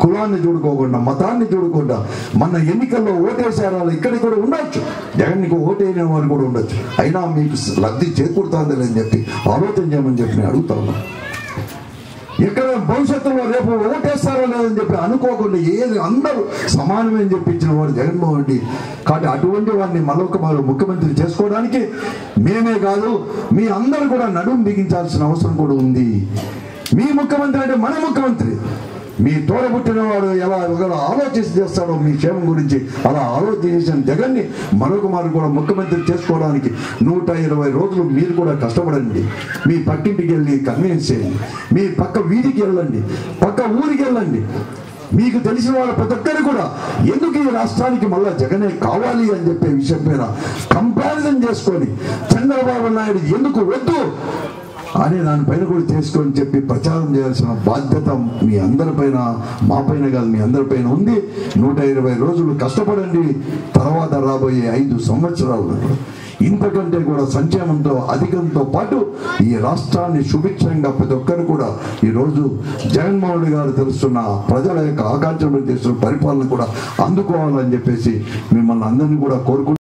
కులాన్ని చూడుకోకుండా మతాన్ని చూడకుండా మన ఎన్నికల్లో ఓటేసే వాళ్ళు ఇక్కడికి కూడా ఉండొచ్చు జగన్కి ఓటేయని వారు కూడా ఉండొచ్చు అయినా మీకు లబ్ధి చేకూరుతుందని చెప్పి ఆలోచన చేయమని చెప్పి నేను అడుగుతా ఉన్నాను ఎక్కడ భవిష్యత్తులో రేపు ఓటేస్తారో లేదని చెప్పి అనుకోకుండా ఏది అందరూ సమానమే అని చెప్పి ఇచ్చిన వాడు జగన్మోహన్ రెడ్డి కాబట్టి అటువంటి వాడిని మరొక మరో ముఖ్యమంత్రి చేసుకోవడానికి మేమే కాదు మీ అందరూ కూడా నడుము బిగించాల్సిన అవసరం కూడా ఉంది మీ ముఖ్యమంత్రి అంటే మన ముఖ్యమంత్రి మీ తోడబుట్టిన వాడు ఎలా ఒకవేళ ఆలోచించి చేస్తాడో మీ క్షేమం గురించి అలా ఆలోచించిన జగన్ని మరొక మారు కూడా ముఖ్యమంత్రి చేసుకోవడానికి నూట ఇరవై రోజులు మీరు కూడా కష్టపడండి మీ పక్కింటికి వెళ్ళి కన్వీన్స్ చేయండి మీ పక్క వీధికి వెళ్ళండి పక్క ఊరికి వెళ్ళండి మీకు తెలిసిన వాళ్ళ ప్రతి ఒక్కరు కూడా ఎందుకు ఈ రాష్ట్రానికి మళ్ళా జగనే కావాలి అని చెప్పే విషయం పైన కంపారిజన్ చేసుకొని చంద్రబాబు నాయుడు ఎందుకు వద్దు అని దానిపైన కూడా చేసుకొని చెప్పి ప్రచారం చేయాల్సిన బాధ్యత మీ అందరిపైన మా పైన కాదు మీ అందరిపైన ఉంది నూట ఇరవై రోజులు కష్టపడండి తర్వాత రాబోయే ఐదు సంవత్సరాలు ఇంతకంటే కూడా సంక్షేమంతో అధికంతో పాటు ఈ రాష్ట్రాన్ని సుభిక్షంగా ప్రతి ఒక్కరు కూడా ఈ రోజు జగన్మోహన్ రెడ్డి గారు తెలుస్తున్న ప్రజల యొక్క ఆకాంక్షలు చేస్తున్న పరిపాలన కూడా అందుకోవాలని చెప్పేసి మిమ్మల్ని అందరినీ కూడా కోరుకుంటున్నాను